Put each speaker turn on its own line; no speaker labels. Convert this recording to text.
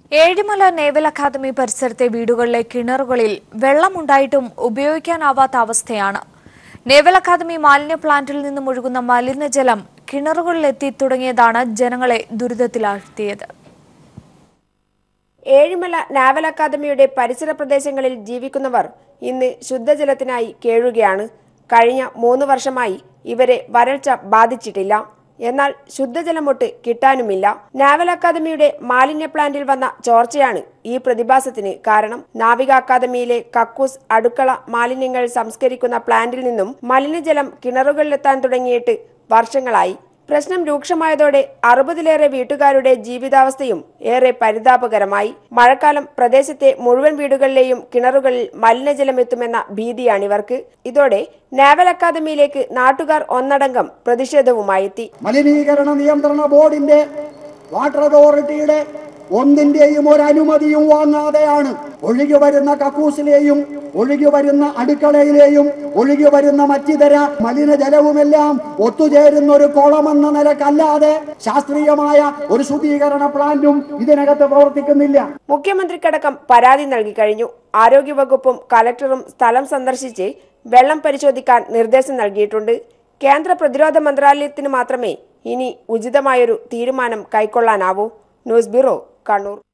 Ezhimala naval academy പരിസരത്തെ വീടുകളിലെ കിണറുകളിൽ വെള്ളമുണ്ടായിട്ടും ഉപയോഗിക്കാനാവാത്ത അവസ്ഥയാണ് നേവൽ അക്കാദമി മാലിന്യ പ്ലാന്റിൽ നിന്നും ഒഴുകുന്ന മലിനജലം കിണറുകളിലെത്തി തുടങ്ങിയതാണ് ജനങ്ങളെ ദുരിതത്തിലാഴ്ത്തിയത്
ഏഴിമല നാവൽ അക്കാദമിയുടെ പരിസര പ്രദേശങ്ങളിൽ ജീവിക്കുന്നവർ ഇന്ന് ശുദ്ധജലത്തിനായി കേഴുകയാണ് കഴിഞ്ഞ മൂന്ന് വർഷമായി ഇവരെ വരൾച്ച ബാധിച്ചിട്ടില്ല എന്നാൽ ശുദ്ധജലമൊട്ട് കിട്ടാനുമില്ല നാവൽ അക്കാദമിയുടെ മാലിന്യ പ്ലാന്റിൽ വന്ന ചോർച്ചയാണ് ഈ പ്രതിഭാസത്തിന് കാരണം നാവിക അക്കാദമിയിലെ കക്കൂസ് അടുക്കള മാലിന്യങ്ങൾ സംസ്കരിക്കുന്ന പ്ലാന്റിൽ നിന്നും മലിനജലം കിണറുകളിലെത്താൻ തുടങ്ങിയിട്ട് വർഷങ്ങളായി പ്രശ്നം രൂക്ഷമായതോടെ അറുപതിലേറെ വീട്ടുകാരുടെ ജീവിതാവസ്ഥയും ഏറെ പരിതാപകരമായി മഴക്കാലം പ്രദേശത്തെ മുഴുവൻ വീടുകളിലെയും കിണറുകളിൽ മലിനജലമെത്തുമെന്ന ഭീതിയാണിവർക്ക് ഇതോടെ നാവൽ അക്കാദമിയിലേക്ക് നാട്ടുകാർ ഒന്നടങ്കം പ്രതിഷേധവുമായെത്തി
മലിനീകരണ നിയന്ത്രണ ബോർഡിന്റെ വാട്ടർ അതോറിറ്റിയുടെ ഒന്നിന്റെയും ഒരു അനുമതിയും വാങ്ങാതെയാണ് ഒഴുകി വരുന്ന കക്കൂസിലെയും ഒഴുകി വരുന്ന അടുക്കളയിലെയും ഒഴുകി വരുന്ന മറ്റിതര മലിനജലവുമെല്ലാം ഒത്തുചേരുന്ന ഒരു കുളമെന്ന നിലക്കല്ലാതെ ശാസ്ത്രീയമായ ഒരു ശുദ്ധീകരണ പ്ലാന്റും ഇതിനകത്ത് പ്രവർത്തിക്കുന്നില്ല
മുഖ്യമന്ത്രിക്കടക്കം പരാതി നൽകി കഴിഞ്ഞു ആരോഗ്യവകുപ്പും കലക്ടറും സ്ഥലം സന്ദർശിച്ച് വെള്ളം പരിശോധിക്കാൻ നിർദ്ദേശം നൽകിയിട്ടുണ്ട് കേന്ദ്ര പ്രതിരോധ മന്ത്രാലയത്തിന് മാത്രമേ ഇനി ഉചിതമായൊരു തീരുമാനം കൈക്കൊള്ളാനാവൂ ന്യൂസ് ബ്യൂറോ കണ്ണൂർ